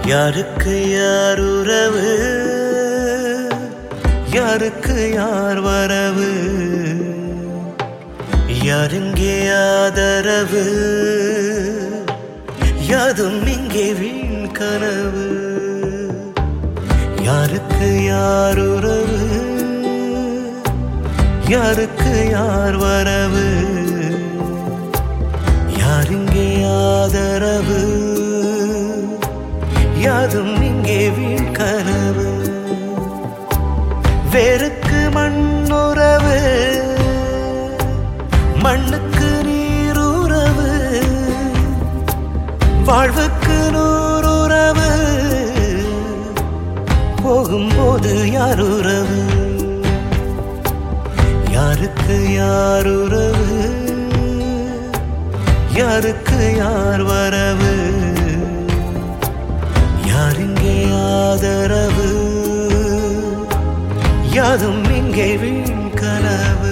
யாருக்கு யார் உறவு யாருக்கு யார் வரவு யாருங்கே ஆதரவு யாதும் இங்கே வீண் கனவு யாருக்கு யார் உறவு யாருக்கு யார் வரவு யாருங்கே ஆதரவு யாதும் இங்கே வீண் கனவு வேருக்கு மண்ணுறவு மண்ணுக்கு நீருறவு வாழ்வுக்கு நூறுறவு போகும்போது யார் உறவு யாருக்கு யார் உறவு யாருக்கு யார் வரவு யாருங்கே ஆதரவு யாதும் இங்கே வீண் கனவு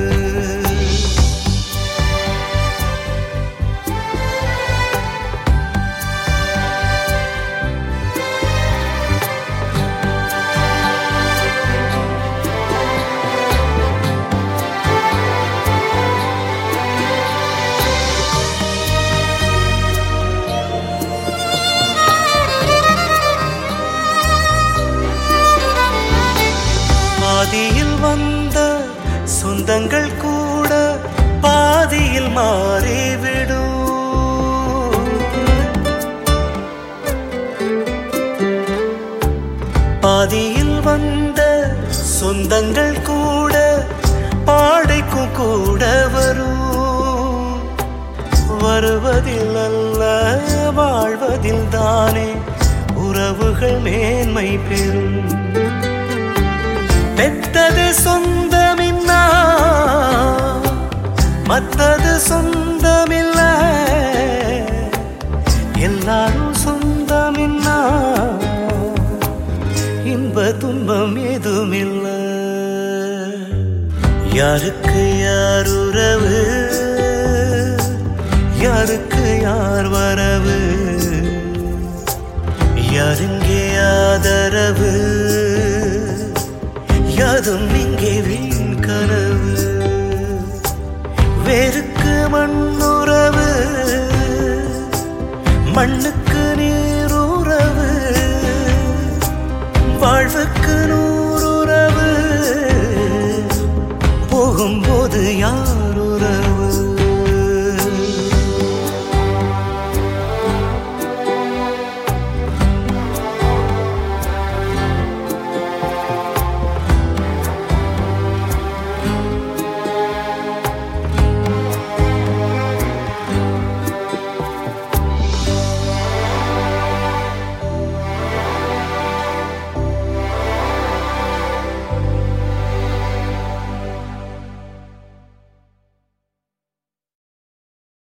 பாதியில் வந்த சொந்தங்கள் கூட பாதியில் மாறிவிடும் பாதியில் வந்த சொந்தங்கள் கூட பாடைக்கும் கூட வரும் வருவதில் அல்ல வாழ்வதில் தானே உறவுகள் மேன்மை பெறும் பெத்தது சொந்தமின்னா மத்தது சொந்தமில்ல எல்லாரும் சொந்தமின்னா இன்ப துன்பம் எதுமில்ல யாருக்கு யார் உறவு யாருக்கு யார் வரவு யாருங்கே ஆதரவு யாதும் இங்கே வீண் கனவு வேருக்கு மண்ணுறவு மண்ணுக்கு நீருறவு வாழ்வுக்கு நூ